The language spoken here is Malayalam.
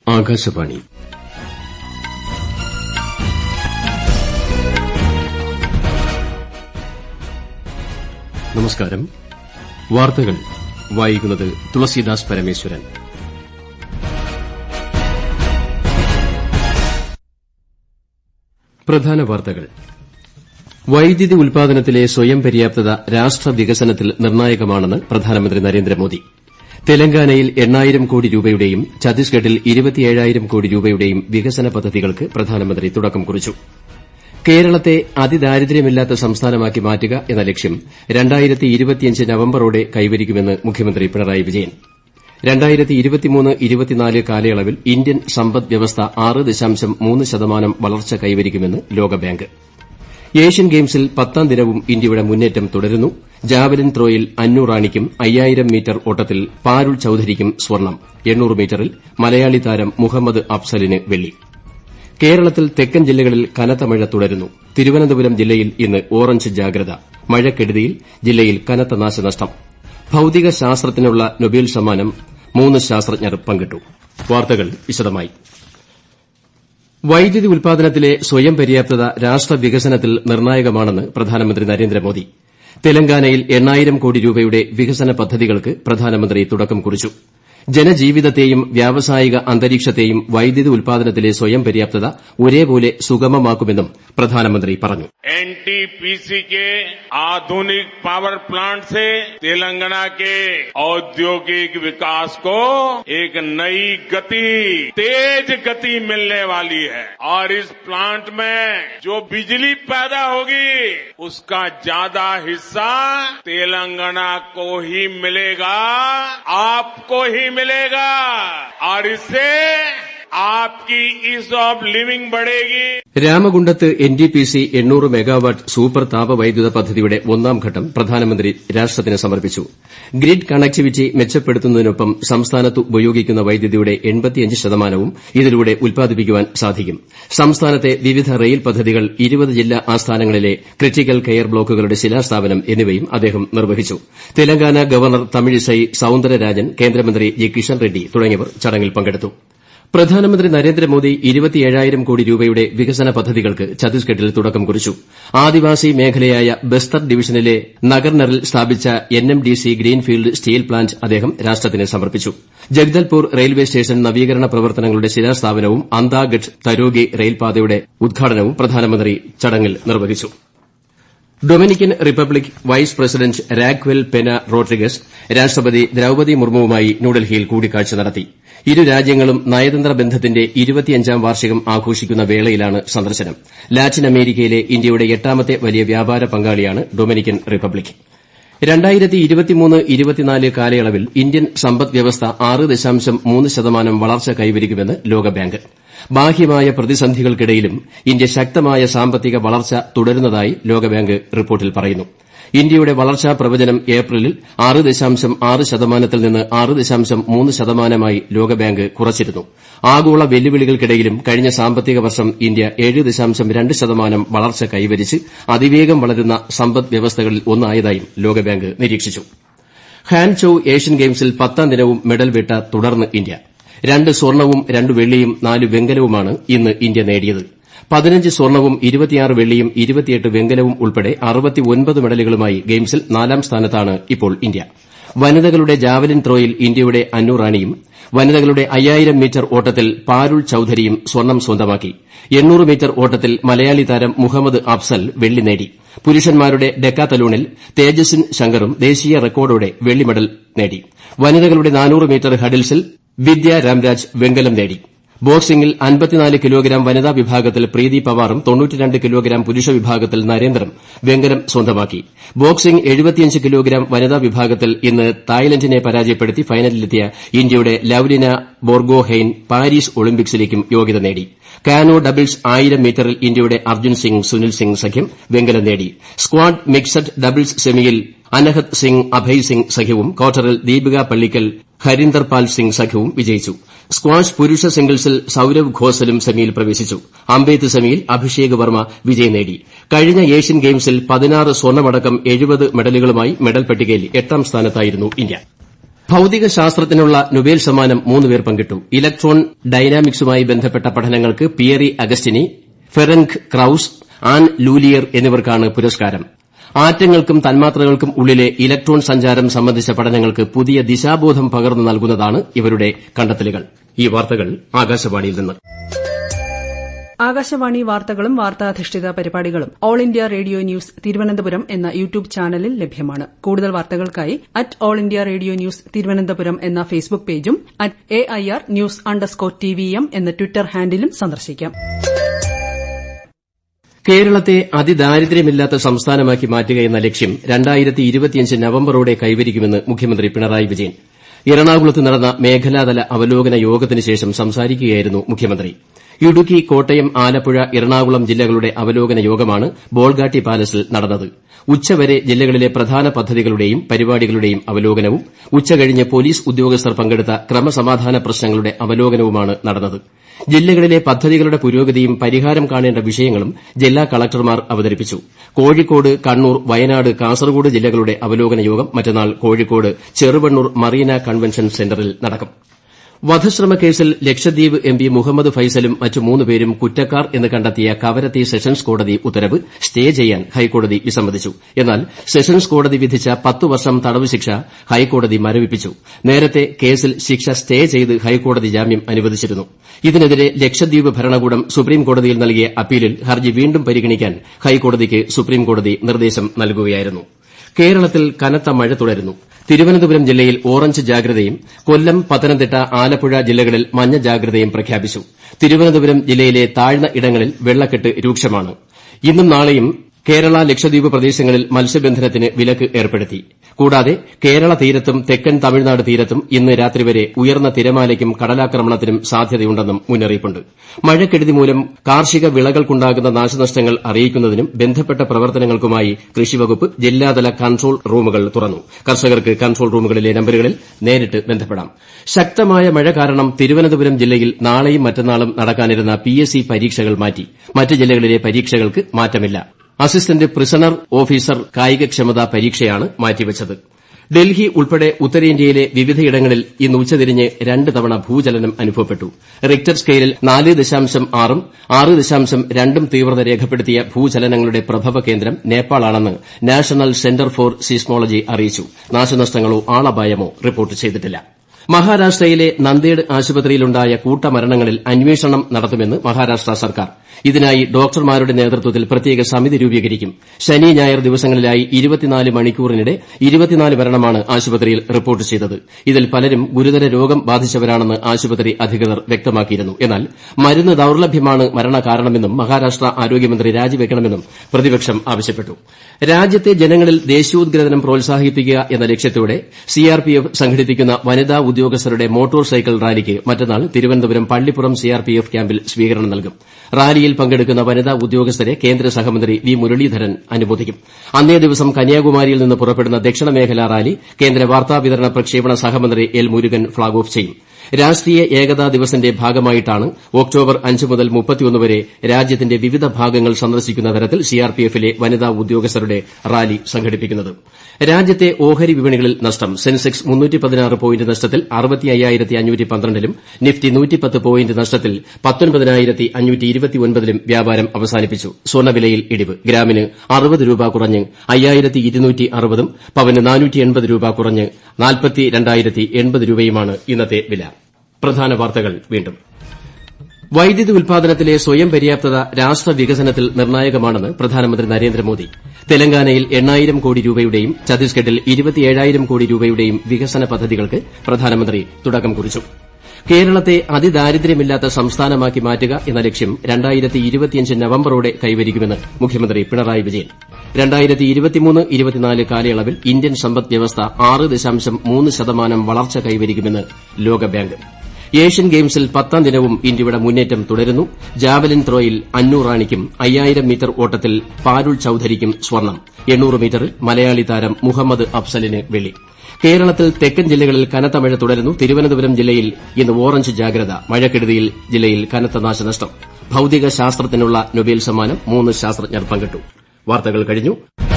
ആകാശവാണി നമസ്കാരം വാർത്തകൾ വായിക്കുന്നത് തുളസീദാസ് പരമേശ്വരൻ പ്രധാന വാർത്തകൾ വൈദ്യുതി ഉൽപാദനത്തിലെ സ്വയം പര്യാപ്തത രാഷ്ട്ര വികസനത്തിൽ നിർണായകമാണെന്ന് പ്രധാനമന്ത്രി നരേന്ദ്രമോദി തെലങ്കാനയിൽ എണ്ണായിരം കോടി രൂപയുടെയും ഛത്തീസ്ഗഡിൽ ഇരുപത്തിയേഴായിരം കോടി രൂപയുടെയും വികസന പദ്ധതികൾക്ക് പ്രധാനമന്ത്രി തുടക്കം കുറിച്ചു കേരളത്തെ അതിദാരിദ്ര്യമില്ലാത്ത സംസ്ഥാനമാക്കി മാറ്റുക എന്ന ലക്ഷ്യം നവംബറോടെ കൈവരിക്കുമെന്ന് മുഖ്യമന്ത്രി പിണറായി വിജയൻ കാലയളവിൽ ഇന്ത്യൻ സമ്പദ് വ്യവസ്ഥ ആറ് ദശാംശം മൂന്ന് ശതമാനം വളർച്ച കൈവരിക്കുമെന്ന് ലോകബാങ്ക് ഏഷ്യൻ ഗെയിംസിൽ പത്താം ദിനവും ഇന്ത്യയുടെ മുന്നേറ്റം തുടരുന്നു ജാവലിൻ ത്രോയിൽ അന്നു റാണിക്കും അയ്യായിരം മീറ്റർ ഓട്ടത്തിൽ പാരുൾ ചൌധരിക്കും സ്വർണ്ണം മീറ്ററിൽ മലയാളി താരം മുഹമ്മദ് അഫ്സലിന് വെള്ളി കേരളത്തിൽ തെക്കൻ ജില്ലകളിൽ കനത്ത മഴ തുടരുന്നു തിരുവനന്തപുരം ജില്ലയിൽ ഇന്ന് ഓറഞ്ച് ജാഗ്രത മഴക്കെടുതിയിൽ ജില്ലയിൽ കനത്ത നാശനഷ്ടം ഭൌതിക ശാസ്ത്രത്തിനുള്ള നൊബേൽ സമ്മാനം മൂന്ന് ശാസ്ത്രജ്ഞർ പങ്കിട്ടു വാർത്തകൾ വിശദമായി വൈദ്യുതി ഉൽപാദനത്തിലെ സ്വയം പര്യാപ്തത രാഷ്ട്ര വികസനത്തിൽ നിർണായകമാണെന്ന് പ്രധാനമന്ത്രി നരേന്ദ്രമോദി തെലങ്കാനയിൽ എണ്ണായിരം കോടി രൂപയുടെ വികസന പദ്ധതികൾക്ക് പ്രധാനമന്ത്രി തുടക്കം കുറിച്ചു ജനജീവിതത്തെയും വ്യാവസായിക അന്തരീക്ഷത്തെയും വൈദ്യുതി ഉൽപാദനത്തിലെ സ്വയം പര്യാപ്തത ഒരേപോലെ സുഗമമാക്കുമെന്നും പ്രധാനമന്ത്രി പറഞ്ഞു एनटीपीसी के आधुनिक पावर प्लांट से तेलंगाना के औद्योगिक विकास को एक नई गति तेज गति मिलने वाली है और इस प्लांट में जो बिजली पैदा होगी उसका ज्यादा हिस्सा तेलंगाना को ही मिलेगा आपको ही मिलेगा और इससे आपकी ईज ऑफ लिविंग बढ़ेगी രാമഗുണ്ടത്ത് എൻടിപിസി എണ്ണൂറ് മെഗാവാട്ട് സൂപ്പർ താപവൈദ്യുത പദ്ധതിയുടെ ഒന്നാം ഘട്ടം പ്രധാനമന്ത്രി രാഷ്ട്രത്തിന് സമർപ്പിച്ചു ഗ്രിഡ് കണക്ടിവിറ്റി മെച്ചപ്പെടുത്തുന്നതിനൊപ്പം സംസ്ഥാനത്ത് ഉപയോഗിക്കുന്ന വൈദ്യുതിയുടെ ശതമാനവും ഇതിലൂടെ ഉൽപ്പാദിപ്പിക്കുവാൻ സാധിക്കും സംസ്ഥാനത്തെ വിവിധ റെയിൽ പദ്ധതികൾ ഇരുപത് ജില്ലാ ആസ്ഥാനങ്ങളിലെ ക്രിട്ടിക്കൽ കെയർ ബ്ലോക്കുകളുടെ ശിലാസ്ഥാപനം എന്നിവയും അദ്ദേഹം നിർവഹിച്ചു തെലങ്കാന ഗവർണർ തമിഴിസൈ സൌന്ദരരാജൻ കേന്ദ്രമന്ത്രി ജി കിഷൻ റെഡ്ഡി തുടങ്ങിയവർ ചടങ്ങിൽ പങ്കെടുത്തു പ്രധാനമന്ത്രി നരേന്ദ്രമോദി ഇരുപത്തിയേഴായിരം കോടി രൂപയുടെ വികസന പദ്ധതികൾക്ക് ഛത്തീസ്ഗഡിൽ തുടക്കം കുറിച്ചു ആദിവാസി മേഖലയായ ബസ്തർ ഡിവിഷനിലെ നഗർനറിൽ സ്ഥാപിച്ച എൻഎംഡിസി ഗ്രീൻഫീൽഡ് സ്റ്റീൽ പ്ലാന്റ് അദ്ദേഹം രാഷ്ട്രത്തിന് സമർപ്പിച്ചു ജഗ്ദൽപൂർ റെയിൽവേ സ്റ്റേഷൻ നവീകരണ പ്രവർത്തനങ്ങളുടെ ശിലാസ്ഥാപനവും അന്താഗഡ് തരോഗി റെയിൽപാതയുടെ ഉദ്ഘാടനവും പ്രധാനമന്ത്രി ചടങ്ങിൽ നിർവഹിച്ചു Dominican Republic vice president Raquel Pena Rodriguez രാഷ്ട്രപതി ദ്രൌപതി മുർമുവുമായി ന്യൂഡൽഹിയിൽ കൂടിക്കാഴ്ച നടത്തി ഇരു രാജ്യങ്ങളും നയതന്ത്ര ബന്ധത്തിന്റെ ഇരുപത്തിയഞ്ചാം വാർഷികം ആഘോഷിക്കുന്ന വേളയിലാണ് സന്ദർശനം ലാറ്റിൻ അമേരിക്കയിലെ ഇന്ത്യയുടെ എട്ടാമത്തെ വലിയ വ്യാപാര പങ്കാളിയാണ് ഡൊമിനിക്കൻ റിപ്പബ്ലിക് കാലയളവിൽ ഇന്ത്യൻ സമ്പദ് വ്യവസ്ഥ ആറ് ദശാംശം മൂന്ന് ശതമാനം വളർച്ച കൈവരിക്കുമെന്ന് ലോകബാങ്ക് ബാഹ്യമായ പ്രതിസന്ധികൾക്കിടയിലും ഇന്ത്യ ശക്തമായ സാമ്പത്തിക വളർച്ച തുടരുന്നതായി ലോകബാങ്ക് റിപ്പോർട്ടിൽ പറയുന്നു ഇന്ത്യയുടെ വളർച്ചാ പ്രവചനം ഏപ്രിലിൽ ആറ് ദശാംശം ആറ് ശതമാനത്തിൽ നിന്ന് ആറ് ദശാംശം മൂന്ന് ശതമാനമായി ലോകബാങ്ക് കുറച്ചിരുന്നു ആഗോള വെല്ലുവിളികൾക്കിടയിലും കഴിഞ്ഞ സാമ്പത്തിക വർഷം ഇന്ത്യ ഏഴ് ദശാംശം രണ്ട് ശതമാനം വളർച്ച കൈവരിച്ച് അതിവേഗം വളരുന്ന സമ്പദ് വ്യവസ്ഥകളിൽ ഒന്നായതായും ലോകബാങ്ക് നിരീക്ഷിച്ചു ഹാൻചൌ ഏഷ്യൻ ഗെയിംസിൽ പത്താം ദിനവും മെഡൽ വേട്ട തുടർന്ന് ഇന്ത്യ രണ്ട് സ്വർണവും രണ്ട് വെള്ളിയും നാല് വെങ്കലവുമാണ് ഇന്ന് ഇന്ത്യ നേടിയത് പതിനഞ്ച് സ്വർണവും ഇരുപത്തിയാറ് വെള്ളിയും ഇരുപത്തിയെട്ട് വെങ്കലവും ഉൾപ്പെടെ അറുപത്തിയൊൻപത് മെഡലുകളുമായി ഗെയിംസിൽ നാലാം സ്ഥാനത്താണ് ഇപ്പോൾ ഇന്ത്യ വനിതകളുടെ ജാവലിൻ ത്രോയിൽ ഇന്ത്യയുടെ അന്നു റാണിയും വനിതകളുടെ അയ്യായിരം മീറ്റർ ഓട്ടത്തിൽ പാരുൾ ചൌധരിയും സ്വർണം സ്വന്തമാക്കി എണ്ണൂറ് മീറ്റർ ഓട്ടത്തിൽ മലയാളി താരം മുഹമ്മദ് അഫ്സൽ വെള്ളി നേടി പുരുഷന്മാരുടെ ഡെക്കാത്തലൂണിൽ തേജസ്വിൻ ശങ്കറും ദേശീയ റെക്കോർഡോടെ വെള്ളി മെഡൽ നേടി വനിതകളുടെ നാനൂറ് മീറ്റർ ഹഡിൽസിൽ വിദ്യ രാംരാജ് വെങ്കലം നേടി ബോക്സിംഗിൽ അൻപത്തിനാല് കിലോഗ്രാം വനിതാ വിഭാഗത്തിൽ പ്രീതി പവാറും തൊണ്ണൂറ്റിരണ്ട് കിലോഗ്രാം പുരുഷ വിഭാഗത്തിൽ നരേന്ദ്രനും വെങ്കലം സ്വന്തമാക്കി ബോക്സിംഗ് എഴുപത്തിയഞ്ച് കിലോഗ്രാം വനിതാ വിഭാഗത്തിൽ ഇന്ന് തായ്ലന്റിനെ പരാജയപ്പെടുത്തി ഫൈനലിലെത്തിയ ഇന്ത്യയുടെ ലവ്ലിന ബോർഗോഹെയ്ൻ പാരീസ് ഒളിമ്പിക്സിലേക്കും യോഗ്യത നേടി കാനോ ഡബിൾസ് ആയിരം മീറ്ററിൽ ഇന്ത്യയുടെ അർജുൻ സിംഗ് സുനിൽ സിംഗ് സഖ്യം വെങ്കലം നേടി സ്ക്വാഡ് മിക്സഡ് ഡബിൾസ് സെമിയിൽ അനഹത് സിംഗ് അഭയ് സിംഗ് സഖ്യവും ക്വാർട്ടറിൽ ദീപിക പള്ളിക്കൽ ഹരീന്ദർ പാൽ സിംഗ് സഖ്യവും വിജയിച്ചു സ്ക്വാഷ് പുരുഷ സിംഗിൾസിൽ സൌരവ് ഘോസലും സെമിയിൽ പ്രവേശിച്ചു അമ്പെയ്ത്ത് സെമിയിൽ അഭിഷേക് വർമ്മ വിജയം നേടി കഴിഞ്ഞ ഏഷ്യൻ ഗെയിംസിൽ പതിനാറ് സ്വർണ്ണമടക്കം എഴുപത് മെഡലുകളുമായി മെഡൽ പട്ടികയിൽ എട്ടാം സ്ഥാനത്തായിരുന്നു ഇന്ത്യ ഭൌതിക ശാസ്ത്രത്തിനുള്ള നൊബേൽ സമ്മാനം മൂന്ന് പേർ പങ്കിട്ടു ഇലക്ട്രോൺ ഡൈനാമിക്സുമായി ബന്ധപ്പെട്ട പഠനങ്ങൾക്ക് പിയറി അഗസ്റ്റിനി ഫെറൻക് ക്രൌസ് ആൻ ലൂലിയർ എന്നിവർക്കാണ് പുരസ്കാരം ആറ്റങ്ങൾക്കും തന്മാത്രകൾക്കും ഉള്ളിലെ ഇലക്ട്രോൺ സഞ്ചാരം സംബന്ധിച്ച പഠനങ്ങൾക്ക് പുതിയ ദിശാബോധം പകർന്നു നൽകുന്നതാണ് ഇവരുടെ കണ്ടെത്തലുകൾ ഈ വാർത്തകൾ ആകാശവാണിയിൽ നിന്ന് ആകാശവാണി വാർത്തകളും വാർത്താധിഷ്ഠിത പരിപാടികളും all India radio news Thiruvananthapuram എന്ന യൂട്യൂബ് ചാനലിൽ ലഭ്യമാണ് കൂടുതൽ വാർത്തകൾക്കായി at all India radio news Thiruvananthapuram എന്ന ഫേസ്ബുക്ക് പേജും at A I R news underscore T V M എന്ന ട്വിറ്റർ ഹാൻഡിലും സന്ദർശിക്കാം കേരളത്തെ അതിദാരിദ്ര്യമില്ലാത്ത സംസ്ഥാനമാക്കി മാറ്റുകയെന്ന ലക്ഷ്യം നവംബറോടെ കൈവരിക്കുമെന്ന് മുഖ്യമന്ത്രി പിണറായി വിജയൻ എറണാകുളത്ത് നടന്ന മേഖലാതല അവലോകന യോഗത്തിന് ശേഷം സംസാരിക്കുകയായിരുന്നു മുഖ്യമന്ത്രി ഇടുക്കി കോട്ടയം ആലപ്പുഴ എറണാകുളം ജില്ലകളുടെ അവലോകന യോഗമാണ് ബോൾഗാട്ടി പാലസിൽ നടന്നത് ഉച്ചവരെ ജില്ലകളിലെ പ്രധാന പദ്ധതികളുടെയും പരിപാടികളുടെയും അവലോകനവും ഉച്ചകഴിഞ്ഞ് പോലീസ് ഉദ്യോഗസ്ഥർ പങ്കെടുത്ത ക്രമസമാധാന പ്രശ്നങ്ങളുടെ അവലോകനവുമാണ് നടന്നത് ജില്ലകളിലെ പദ്ധതികളുടെ പുരോഗതിയും പരിഹാരം കാണേണ്ട വിഷയങ്ങളും ജില്ലാ കളക്ടർമാർ അവതരിപ്പിച്ചു കോഴിക്കോട് കണ്ണൂർ വയനാട് കാസർകോട് ജില്ലകളുടെ അവലോകന യോഗം മറ്റന്നാൾ കോഴിക്കോട് ചെറുവണ്ണൂർ മറീന കൺവെൻഷൻ സെന്ററിൽ നടക്കും വധശ്രമക്കേസിൽ ലക്ഷദ്വീപ് എം പി മുഹമ്മദ് ഫൈസലും മറ്റ് മൂന്ന് പേരും കുറ്റക്കാർ എന്ന് കണ്ടെത്തിയ കവരത്തി സെഷൻസ് കോടതി ഉത്തരവ് സ്റ്റേ ചെയ്യാൻ ഹൈക്കോടതി വിസമ്മതിച്ചു എന്നാൽ സെഷൻസ് കോടതി വിധിച്ച പത്ത് വർഷം തടവ് ശിക്ഷ ഹൈക്കോടതി മരവിപ്പിച്ചു നേരത്തെ കേസിൽ ശിക്ഷ സ്റ്റേ ചെയ്ത് ഹൈക്കോടതി ജാമ്യം അനുവദിച്ചിരുന്നു ഇതിനെതിരെ ലക്ഷദ്വീപ് ഭരണകൂടം സുപ്രീംകോടതിയിൽ നൽകിയ അപ്പീലിൽ ഹർജി വീണ്ടും പരിഗണിക്കാൻ ഹൈക്കോടതിക്ക് സുപ്രീംകോടതി നിർദ്ദേശം നൽകുകയായിരുന്നു കേരളത്തിൽ കനത്ത മഴ തുടരുന്നു തിരുവനന്തപുരം ജില്ലയിൽ ഓറഞ്ച് ജാഗ്രതയും കൊല്ലം പത്തനംതിട്ട ആലപ്പുഴ ജില്ലകളിൽ മഞ്ഞ ജാഗ്രതയും പ്രഖ്യാപിച്ചു തിരുവനന്തപുരം ജില്ലയിലെ താഴ്ന്ന ഇടങ്ങളിൽ വെള്ളക്കെട്ട് രൂക്ഷമാണ് ഇന്നും നാളെയും കേരള ലക്ഷദ്വീപ് പ്രദേശങ്ങളിൽ മത്സ്യബന്ധനത്തിന് വിലക്ക് ഏർപ്പെടുത്തി കൂടാതെ കേരള തീരത്തും തെക്കൻ തമിഴ്നാട് തീരത്തും ഇന്ന് രാത്രി വരെ ഉയർന്ന തിരമാലയ്ക്കും കടലാക്രമണത്തിനും സാധ്യതയുണ്ടെന്നും മുന്നറിയിപ്പുണ്ട് മഴക്കെടുതി മൂലം കാർഷിക വിളകൾക്കുണ്ടാകുന്ന നാശനഷ്ടങ്ങൾ അറിയിക്കുന്നതിനും ബന്ധപ്പെട്ട പ്രവർത്തനങ്ങൾക്കുമായി കൃഷിവകുപ്പ് ജില്ലാതല കൺട്രോൾ റൂമുകൾ തുറന്നു കർഷകർക്ക് കൺട്രോൾ റൂമുകളിലെ നമ്പരുകളിൽ നേരിട്ട് ബന്ധപ്പെടാം ശക്തമായ മഴ കാരണം തിരുവനന്തപുരം ജില്ലയിൽ നാളെയും മറ്റന്നാളും നടക്കാനിരുന്ന പിഎസ്സി പരീക്ഷകൾ മാറ്റി മറ്റ് ജില്ലകളിലെ പരീക്ഷകൾക്ക് മാറ്റമില്ല അസിസ്റ്റന്റ് പ്രിസണർ ഓഫീസർ കായികക്ഷമതാ പരീക്ഷയാണ് മാറ്റിവച്ചത് ഡൽഹി ഉൾപ്പെടെ ഉത്തരേന്ത്യയിലെ വിവിധയിടങ്ങളിൽ ഇന്ന് ഉച്ചതിരിഞ്ഞ് രണ്ട് തവണ ഭൂചലനം അനുഭവപ്പെട്ടു റിക്ടർ സ്കെയിലിൽ നാല് ദശാംശം ആറും ആറ് ദശാംശം രണ്ടും തീവ്രത രേഖപ്പെടുത്തിയ ഭൂചലനങ്ങളുടെ പ്രഭവ കേന്ദ്രം നേപ്പാളാണെന്ന് നാഷണൽ സെന്റർ ഫോർ സീസ്മോളജി അറിയിച്ചു നാശനഷ്ടങ്ങളോ ആളപായമോ റിപ്പോർട്ട് ചെയ്തിട്ടില്ല മഹാരാഷ്ട്രയിലെ നന്ദേഡ് ആശുപത്രിയിലുണ്ടായ കൂട്ടമരണങ്ങളിൽ അന്വേഷണം നടത്തുമെന്ന് മഹാരാഷ്ട്ര സർക്കാർ ഇതിനായി ഡോക്ടർമാരുടെ നേതൃത്വത്തിൽ പ്രത്യേക സമിതി രൂപീകരിക്കും ശനി ഞായർ ദിവസങ്ങളിലായി മണിക്കൂറിനിടെ മരണമാണ് ആശുപത്രിയിൽ റിപ്പോർട്ട് ചെയ്തത് ഇതിൽ പലരും ഗുരുതര രോഗം ബാധിച്ചവരാണെന്ന് ആശുപത്രി അധികൃതർ വ്യക്തമാക്കിയിരുന്നു എന്നാൽ മരുന്ന് ദൌർലഭ്യമാണ് മരണകാരണമെന്നും മഹാരാഷ്ട്ര ആരോഗ്യമന്ത്രി രാജിവെക്കണമെന്നും പ്രതിപക്ഷം ആവശ്യപ്പെട്ടു രാജ്യത്തെ ജനങ്ങളിൽ ദേശീയോദ്ഗ്രഥനം പ്രോത്സാഹിപ്പിക്കുക എന്ന ലക്ഷ്യത്തോടെ സിആർപിഎഫ് സംഘടിപ്പിക്കുന്ന വനിതാ ഉദ്യോഗസ്ഥരുടെ മോട്ടോർ സൈക്കിൾ റാലിക്ക് മറ്റന്നാൾ തിരുവനന്തപുരം പള്ളിപ്പുറം സിആർപിഎഫ് ക്യാമ്പിൽ സ്വീകരണം നൽകും റാലിയിൽ പങ്കെടുക്കുന്ന വനിതാ ഉദ്യോഗസ്ഥരെ കേന്ദ്ര സഹമന്ത്രി വി മുരളീധരൻ അനുമോദിക്കും അന്നേ ദിവസം കന്യാകുമാരിയിൽ നിന്ന് പുറപ്പെടുന്ന ദക്ഷിണ മേഖലാ റാലി കേന്ദ്ര വാർത്താവിതരണ പ്രക്ഷേപണ സഹമന്ത്രി എൽ മുരുകൻ ഫ്ളാഗ് ഓഫ് ചെയ്യും രാഷ്ട്രീയ ഏകതാ ദിവസിന്റെ ഭാഗമായിട്ടാണ് ഒക്ടോബർ അഞ്ച് മുതൽ വരെ രാജ്യത്തിന്റെ വിവിധ ഭാഗങ്ങൾ സന്ദർശിക്കുന്ന തരത്തിൽ സിആർപിഎഫിലെ വനിതാ ഉദ്യോഗസ്ഥരുടെ റാലി സംഘടിപ്പിക്കുന്നത് രാജ്യത്തെ ഓഹരി വിപണികളിൽ നഷ്ടം സെൻസെക്സ് പോയിന്റ് നഷ്ടത്തിൽ ലും നിഫ്റ്റി പോയിന്റ് നഷ്ടത്തിൽ ലും വ്യാപാരം അവസാനിപ്പിച്ചു സ്വർണ്ണവിലയിൽ ഇടിവ് ഗ്രാമിന് അറുപത് രൂപ കുറഞ്ഞ് അയ്യായിരത്തി ഇരുന്നൂറ്റി അറുപതും പവന് നാനൂറ്റി എൺപത് രൂപ കുറഞ്ഞ് നാൽപ്പത്തി രണ്ടായിരത്തി എൺപത് രൂപയുമാണ് ഇന്നത്തെ വില പ്രധാന വാർത്തകൾ വീണ്ടും വൈദ്യുതി ഉൽപാദനത്തിലെ സ്വയം പര്യാപ്തത രാഷ്ട്ര വികസനത്തിൽ നിർണായകമാണെന്ന് പ്രധാനമന്ത്രി നരേന്ദ്രമോദി തെലങ്കാനയിൽ എണ്ണായിരം കോടി രൂപയുടെയും ഛത്തീസ്ഗഡിൽ ഇരുപത്തിയേഴായിരം കോടി രൂപയുടെയും വികസന പദ്ധതികൾക്ക് പ്രധാനമന്ത്രി തുടക്കം കുറിച്ചു കേരളത്തെ അതിദാരിദ്ര്യമില്ലാത്ത സംസ്ഥാനമാക്കി മാറ്റുക എന്ന ലക്ഷ്യം നവംബറോടെ കൈവരിക്കുമെന്ന് മുഖ്യമന്ത്രി പിണറായി വിജയൻ കാലയളവിൽ ഇന്ത്യൻ സമ്പദ് വ്യവസ്ഥ ആറ് ദശാംശം മൂന്ന് ശതമാനം വളർച്ച കൈവരിക്കുമെന്ന് ലോകബാങ്ക് ഏഷ്യൻ ഗെയിംസിൽ പത്താം ദിനവും ഇന്ത്യയുടെ മുന്നേറ്റം തുടരുന്നു ജാവലിൻ ത്രോയിൽ അന്നു റാണിക്കും അയ്യായിരം മീറ്റർ ഓട്ടത്തിൽ പാരുൾ ചൌധരിക്കും സ്വർണ്ണം എണ്ണൂറ് മീറ്ററിൽ മലയാളി താരം മുഹമ്മദ് അഫ്സലിന് വെള്ളി കേരളത്തിൽ തെക്കൻ ജില്ലകളിൽ കനത്ത മഴ തുടരുന്നു തിരുവനന്തപുരം ജില്ലയിൽ ഇന്ന് ഓറഞ്ച് ജാഗ്രത മഴക്കെടുതിയിൽ ജില്ലയിൽ കനത്ത നാശനഷ്ടം ഭൌതിക ശാസ്ത്രത്തിനുള്ള നൊബേൽ സമ്മാനം മൂന്ന് ശാസ്ത്രജ്ഞർ പങ്കിട്ടു വാർത്തകൾ കഴിഞ്ഞു